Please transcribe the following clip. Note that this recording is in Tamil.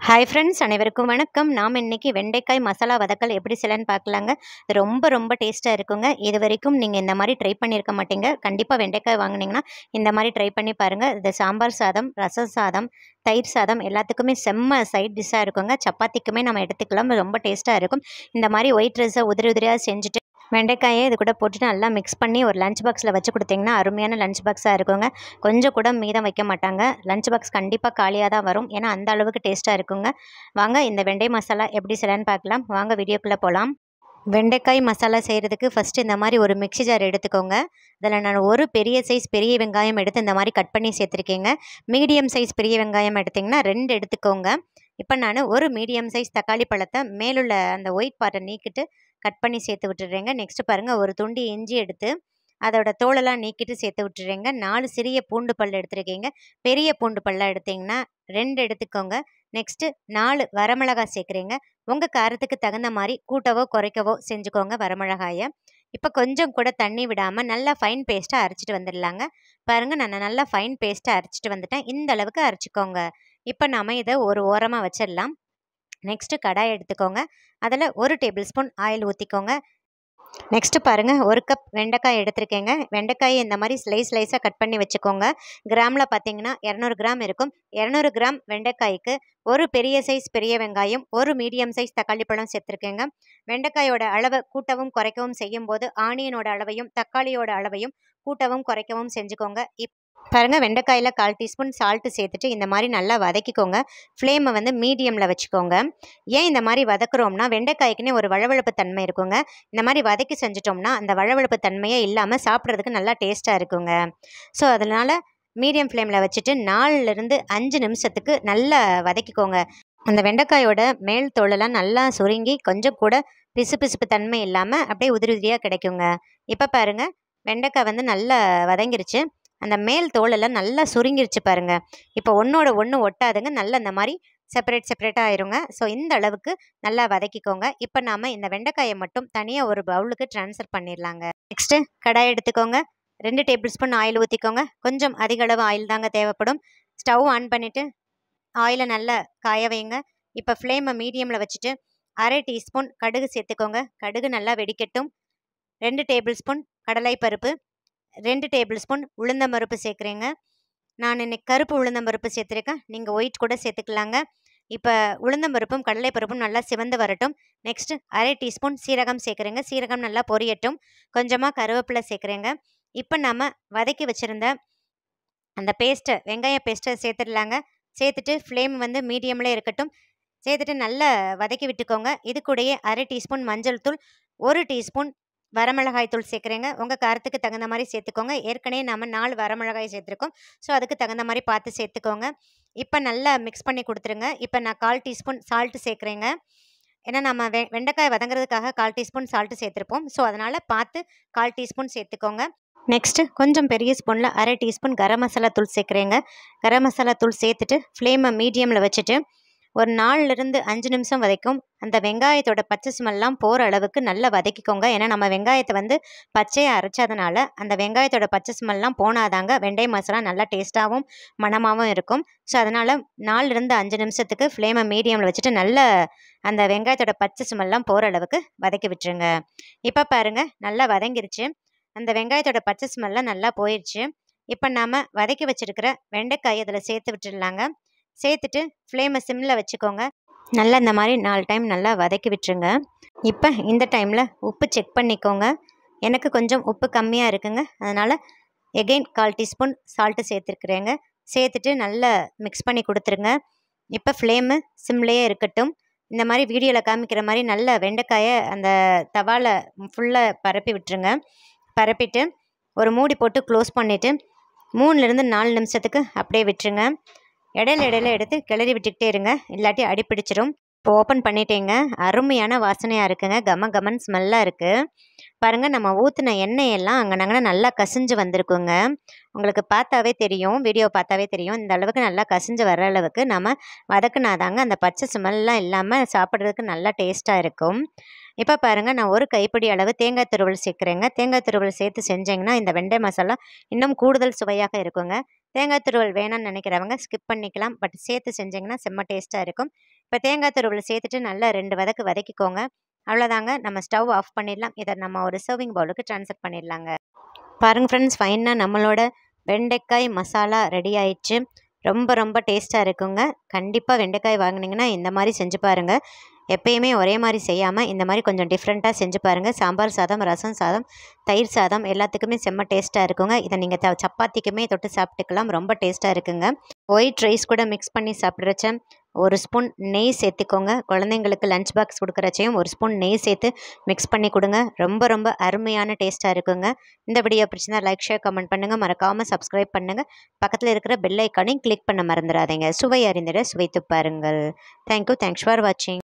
ஹாய் ஃப்ரெண்ட்ஸ் அனைவருக்கும் வணக்கம் நாம் இன்னைக்கு வெண்டைக்காய் மசாலா வதக்கல் எப்படி செய்யலான்னு பார்க்கலாங்க ரொம்ப ரொம்ப டேஸ்ட்டாக இருக்குங்க இது வரைக்கும் நீங்கள் இந்த மாதிரி ட்ரை பண்ணியிருக்க மாட்டீங்க கண்டிப்பாக வெண்டைக்காய் வாங்குனீங்கன்னா இந்த மாதிரி ட்ரை பண்ணி பாருங்கள் இது சாம்பார் சாதம் ரசம் சாதம் தயிர் சாதம் எல்லாத்துக்குமே செம்ம சைட் டிஷ்ஷாக இருக்குங்க சப்பாத்திக்குமே நம்ம எடுத்துக்கலாம் ரொம்ப டேஸ்ட்டாக இருக்கும் இந்த மாதிரி ஒயிட் ரைஸை உதிரி உதிரியாக செஞ்சுட்டு வெண்டைக்காயை இது கூட போட்டுட்டு நல்லா மிக்ஸ் பண்ணி ஒரு லஞ்ச் பாக்ஸில் வச்சு கொடுத்தீங்கன்னா அருமையான லஞ்ச் பாக்ஸாக இருக்குங்க கொஞ்சம் கூட மீதம் வைக்க மாட்டாங்க லஞ்ச் பாக்ஸ் கண்டிப்பாக காலியாக தான் வரும் ஏன்னா அந்த அளவுக்கு டேஸ்ட்டாக இருக்குங்க வாங்க இந்த வெண்டை மசாலா எப்படி செய்யலான்னு பார்க்கலாம் வாங்க வீடியோக்குள்ளே போகலாம் வெண்டைக்காய் மசாலா செய்கிறதுக்கு ஃபஸ்ட்டு இந்த மாதிரி ஒரு மிக்ஸி ஜார் எடுத்துக்கோங்க அதில் நான் ஒரு பெரிய சைஸ் பெரிய வெங்காயம் எடுத்து இந்த மாதிரி கட் பண்ணி சேர்த்துருக்கேங்க மீடியம் சைஸ் பெரிய வெங்காயம் எடுத்திங்கன்னா ரெண்டு எடுத்துக்கோங்க இப்போ நான் ஒரு மீடியம் சைஸ் தக்காளி பழத்தை மேலுள்ள அந்த ஒயிட் பார்ட்டை நீக்கிட்டு கட் பண்ணி சேர்த்து விட்டுடுறேங்க நெக்ஸ்ட்டு பாருங்கள் ஒரு துண்டு இஞ்சி எடுத்து அதோட தோலெல்லாம் நீக்கிட்டு சேர்த்து விட்டுறேங்க நாலு சிறிய பூண்டு பல் எடுத்துருக்கீங்க பெரிய பூண்டு பல்லாம் எடுத்திங்கன்னா ரெண்டு எடுத்துக்கோங்க நெக்ஸ்ட்டு நாலு வரமிளகாய் சேர்க்குறீங்க உங்கள் காரத்துக்கு தகுந்த மாதிரி கூட்டவோ குறைக்கவோ செஞ்சுக்கோங்க வரமிளகாயை இப்போ கொஞ்சம் கூட தண்ணி விடாமல் நல்லா ஃபைன் பேஸ்ட்டாக அரைச்சிட்டு வந்துடலாங்க பாருங்கள் நான் நல்லா ஃபைன் பேஸ்ட்டாக அரைச்சிட்டு வந்துட்டேன் இந்த அளவுக்கு அரைச்சிக்கோங்க இப்போ நாம் இதை ஒரு ஓரமாக வச்சிடலாம் நெக்ஸ்ட்டு கடாய் எடுத்துக்கோங்க அதில் ஒரு டேபிள் ஸ்பூன் ஆயில் ஊற்றிக்கோங்க நெக்ஸ்ட்டு பாருங்கள் ஒரு கப் வெண்டைக்காய் எடுத்திருக்கேங்க வெண்டைக்காயை இந்த மாதிரி ஸ்லைஸ் ஸ்லைஸாக கட் பண்ணி வச்சுக்கோங்க கிராமில் பார்த்தீங்கன்னா இரநூறு கிராம் இருக்கும் இரநூறு கிராம் வெண்டைக்காய்க்கு ஒரு பெரிய சைஸ் பெரிய வெங்காயம் ஒரு மீடியம் சைஸ் தக்காளி பழம் சேர்த்துருக்கேங்க வெண்டைக்காயோட அளவை கூட்டவும் குறைக்கவும் செய்யும்போது ஆனியனோட அளவையும் தக்காளியோட அளவையும் கூட்டவும் குறைக்கவும் செஞ்சுக்கோங்க இப் பாருங்கள் வெண்டைக்காயில் கால் டீஸ்பூன் சால்ட்டு சேர்த்துட்டு இந்த மாதிரி நல்லா வதக்கிக்கோங்க ஃப்ளேமை வந்து மீடியமில் வச்சுக்கோங்க ஏன் இந்த மாதிரி வதக்குறோம்னா வெண்டைக்காய்க்குன்னே ஒரு வழவழப்பு தன்மை இருக்குங்க இந்த மாதிரி வதக்கி செஞ்சிட்டோம்னா அந்த வழவழப்பு தன்மையே இல்லாமல் சாப்பிட்றதுக்கு நல்லா டேஸ்ட்டாக இருக்குங்க ஸோ அதனால் மீடியம் ஃப்ளேமில் வச்சுட்டு நாலுலேருந்து அஞ்சு நிமிஷத்துக்கு நல்லா வதக்கிக்கோங்க அந்த வெண்டைக்காயோட மேல் தோலெல்லாம் நல்லா சுருங்கி கொஞ்சம் கூட பிசு பிசுப்பு தன்மை இல்லாமல் அப்படியே உதிரி உதிரியாக கிடைக்குங்க இப்போ பாருங்கள் வெண்டைக்காய் வந்து நல்லா வதங்கிருச்சு அந்த மேல் தோலெல்லாம் நல்லா சுருங்கிருச்சு பாருங்கள் இப்போ ஒன்றோட ஒன்று ஒட்டாதுங்க நல்லா இந்த மாதிரி செப்பரேட் செப்பரேட்டாக ஆயிருங்க ஸோ இந்த அளவுக்கு நல்லா வதக்கிக்கோங்க இப்போ நாம் இந்த வெண்டைக்காயை மட்டும் தனியாக ஒரு பவுலுக்கு ட்ரான்ஸ்ஃபர் பண்ணிடலாங்க நெக்ஸ்ட்டு கடாய் எடுத்துக்கோங்க ரெண்டு டேபிள் ஸ்பூன் ஆயில் ஊற்றிக்கோங்க கொஞ்சம் அதிக அளவு ஆயில் தாங்க தேவைப்படும் ஸ்டவ் ஆன் பண்ணிவிட்டு ஆயிலை நல்லா காய வைங்க இப்போ ஃப்ளேமை மீடியமில் வச்சுட்டு அரை டீஸ்பூன் கடுகு சேர்த்துக்கோங்க கடுகு நல்லா வெடிக்கட்டும் ரெண்டு டேபிள் ஸ்பூன் கடலை பருப்பு ரெண்டு டேபிள் ஸ்பூன் உளுந்தம்பருப்பு சேர்க்குறேங்க நான் இன்னைக்கு கருப்பு உளுந்தம்பருப்பு சேர்த்துருக்கேன் நீங்கள் ஒயிட் கூட சேர்த்துக்கலாங்க இப்போ உளுந்தம்பருப்பும் கடலைப்பருப்பும் நல்லா சிவந்து வரட்டும் நெக்ஸ்ட்டு அரை டீஸ்பூன் சீரகம் சேர்க்குறேங்க சீரகம் நல்லா பொரியட்டும் கொஞ்சமாக கருவேப்பிலை சேர்க்குறேங்க இப்போ நம்ம வதக்கி வச்சுருந்த அந்த பேஸ்ட்டை வெங்காய பேஸ்ட்டை சேர்த்துடலாங்க சேர்த்துட்டு ஃப்ளேம் வந்து மீடியமில் இருக்கட்டும் சேர்த்துட்டு நல்லா வதக்கி விட்டுக்கோங்க இது கூடயே அரை டீஸ்பூன் மஞ்சள் தூள் ஒரு டீஸ்பூன் வரமிளகாய் தூள் சேர்க்குறேங்க உங்கள் காரத்துக்கு தகுந்த மாதிரி சேர்த்துக்கோங்க ஏற்கனவே நம்ம நாலு வரமிளகாய் சேர்த்துருக்கோம் ஸோ அதுக்கு தகுந்த மாதிரி பார்த்து சேர்த்துக்கோங்க இப்போ நல்லா மிக்ஸ் பண்ணி கொடுத்துருங்க இப்போ நான் கால் டீஸ்பூன் சால்ட்டு சேர்க்குறேங்க ஏன்னா நம்ம வெ வெண்டைக்காய் வதங்குறதுக்காக கால் டீஸ்பூன் சால்ட்டு சேர்த்துருப்போம் ஸோ அதனால் பார்த்து கால் டீஸ்பூன் சேர்த்துக்கோங்க நெக்ஸ்ட்டு கொஞ்சம் பெரிய ஸ்பூனில் அரை டீஸ்பூன் கரம் மசாலா தூள் சேர்க்குறேங்க கரம் மசாலா தூள் சேர்த்துட்டு ஃப்ளேமை மீடியமில் வச்சுட்டு ஒரு நாலுலேருந்து அஞ்சு நிமிஷம் வரைக்கும் அந்த வெங்காயத்தோட பச்சை ஸ்மெல்லாம் போகிற அளவுக்கு நல்லா வதக்கிக்கோங்க ஏன்னா நம்ம வெங்காயத்தை வந்து பச்சையாக அரைச்சதுனால அந்த வெங்காயத்தோட பச்சை ஸ்மெல்லாம் போனாதாங்க வெண்டை மசாலா நல்லா டேஸ்ட்டாகவும் மணமாகவும் இருக்கும் ஸோ அதனால் நாலுலேருந்து அஞ்சு நிமிஷத்துக்கு ஃப்ளேமை மீடியமில் வச்சுட்டு நல்ல அந்த வெங்காயத்தோட பச்சை ஸ்மெல்லாம் போகிற அளவுக்கு வதக்கி விட்டுருங்க இப்போ பாருங்கள் நல்லா வதங்கிருச்சு அந்த வெங்காயத்தோட பச்சை ஸ்மெல்லாம் நல்லா போயிடுச்சு இப்போ நாம் வதக்கி வச்சுருக்கிற வெண்டைக்காய் அதில் சேர்த்து விட்டுடலாங்க சேர்த்துட்டு ஃப்ளேமை சிம்மில் வச்சுக்கோங்க நல்லா இந்த மாதிரி நாலு டைம் நல்லா வதக்கி விட்டுருங்க இப்போ இந்த டைமில் உப்பு செக் பண்ணிக்கோங்க எனக்கு கொஞ்சம் உப்பு கம்மியாக இருக்குங்க அதனால் எகெயின் கால் டீஸ்பூன் சால்ட்டு சேர்த்துருக்குறேங்க சேர்த்துட்டு நல்லா மிக்ஸ் பண்ணி கொடுத்துருங்க இப்போ ஃப்ளேமு சிம்லேயே இருக்கட்டும் இந்த மாதிரி வீடியோவில் காமிக்கிற மாதிரி நல்ல வெண்டைக்காயை அந்த தவாவில் ஃபுல்லாக பரப்பி விட்டுருங்க பரப்பிட்டு ஒரு மூடி போட்டு க்ளோஸ் பண்ணிவிட்டு மூணுலேருந்து நாலு நிமிஷத்துக்கு அப்படியே விட்டுருங்க இடையில இடையில எடுத்து கிளறி விட்டுக்கிட்டே இருங்க இல்லாட்டி அடிப்பிடிச்சிரும் இப்போ ஓப்பன் பண்ணிட்டேங்க அருமையான வாசனையாக இருக்குங்க கம கமன் ஸ்மெல்லாக இருக்குது பாருங்கள் நம்ம ஊற்றின எண்ணெயெல்லாம் அங்கே நல்லா கசிஞ்சு வந்திருக்குங்க உங்களுக்கு பார்த்தாவே தெரியும் வீடியோ பார்த்தாவே தெரியும் இந்த அளவுக்கு நல்லா கசிஞ்சு வர அளவுக்கு நம்ம வதக்குனாதாங்க அந்த பச்சை ஸ்மெல்லாம் இல்லாமல் சாப்பிட்றதுக்கு நல்லா டேஸ்ட்டாக இருக்கும் இப்போ பாருங்கள் நான் ஒரு கைப்பிடி அளவு தேங்காய் துருவல் சேர்க்குறேங்க தேங்காய் துருவல் சேர்த்து செஞ்சிங்கன்னா இந்த வெண்டை மசாலா இன்னும் கூடுதல் சுவையாக இருக்குங்க தேங்காய் துருவல் வேணாம்னு நினைக்கிறவங்க ஸ்கிப் பண்ணிக்கலாம் பட் சேர்த்து செஞ்சிங்கன்னா செம்ம டேஸ்ட்டாக இருக்கும் இப்போ தேங்காய் துருவல் சேர்த்துட்டு நல்லா ரெண்டு வதக்கு வதக்கிக்கோங்க அவ்வளோதாங்க நம்ம ஸ்டவ் ஆஃப் பண்ணிடலாம் இதை நம்ம ஒரு சர்விங் பவுலுக்கு ட்ரான்ஸ்ஃபர் பண்ணிடலாங்க பாருங்கள் ஃப்ரெண்ட்ஸ் ஃபைனாக நம்மளோட வெண்டைக்காய் மசாலா ரெடி ஆயிடுச்சு ரொம்ப ரொம்ப டேஸ்ட்டாக இருக்குங்க கண்டிப்பாக வெண்டைக்காய் வாங்கினீங்கன்னா இந்த மாதிரி செஞ்சு பாருங்கள் எப்பயுமே ஒரே மாதிரி செய்யாமல் இந்த மாதிரி கொஞ்சம் டிஃப்ரெண்ட்டாக செஞ்சு பாருங்கள் சாம்பார் சாதம் ரசம் சாதம் தயிர் சாதம் எல்லாத்துக்குமே செம்ம டேஸ்ட்டாக இருக்குங்க இதை நீங்கள் த சப்பாத்திக்குமே தொட்டு சாப்பிட்டுக்கலாம் ரொம்ப டேஸ்ட்டாக இருக்குங்க ஒயிட் ரைஸ் கூட மிக்ஸ் பண்ணி சாப்பிட்றச்ச ஒரு ஸ்பூன் நெய் சேர்த்துக்கோங்க குழந்தைங்களுக்கு லஞ்ச் பாக்ஸ் கொடுக்குறச்சையும் ஒரு ஸ்பூன் நெய் சேர்த்து மிக்ஸ் பண்ணி கொடுங்க ரொம்ப ரொம்ப அருமையான டேஸ்ட்டாக இருக்குங்க இந்த வீடியோ பிடிச்சிருந்தா லைக் ஷேர் கமெண்ட் பண்ணுங்கள் மறக்காமல் சப்ஸ்கிரைப் பண்ணுங்கள் பக்கத்தில் இருக்கிற பெல் ஐக்கானையும் கிளிக் பண்ண மறந்துடாதீங்க சுவை அறிந்திட சுவைத்து பாருங்கள் தேங்க்யூ தேங்க்ஸ் ஃபார் வாட்சிங்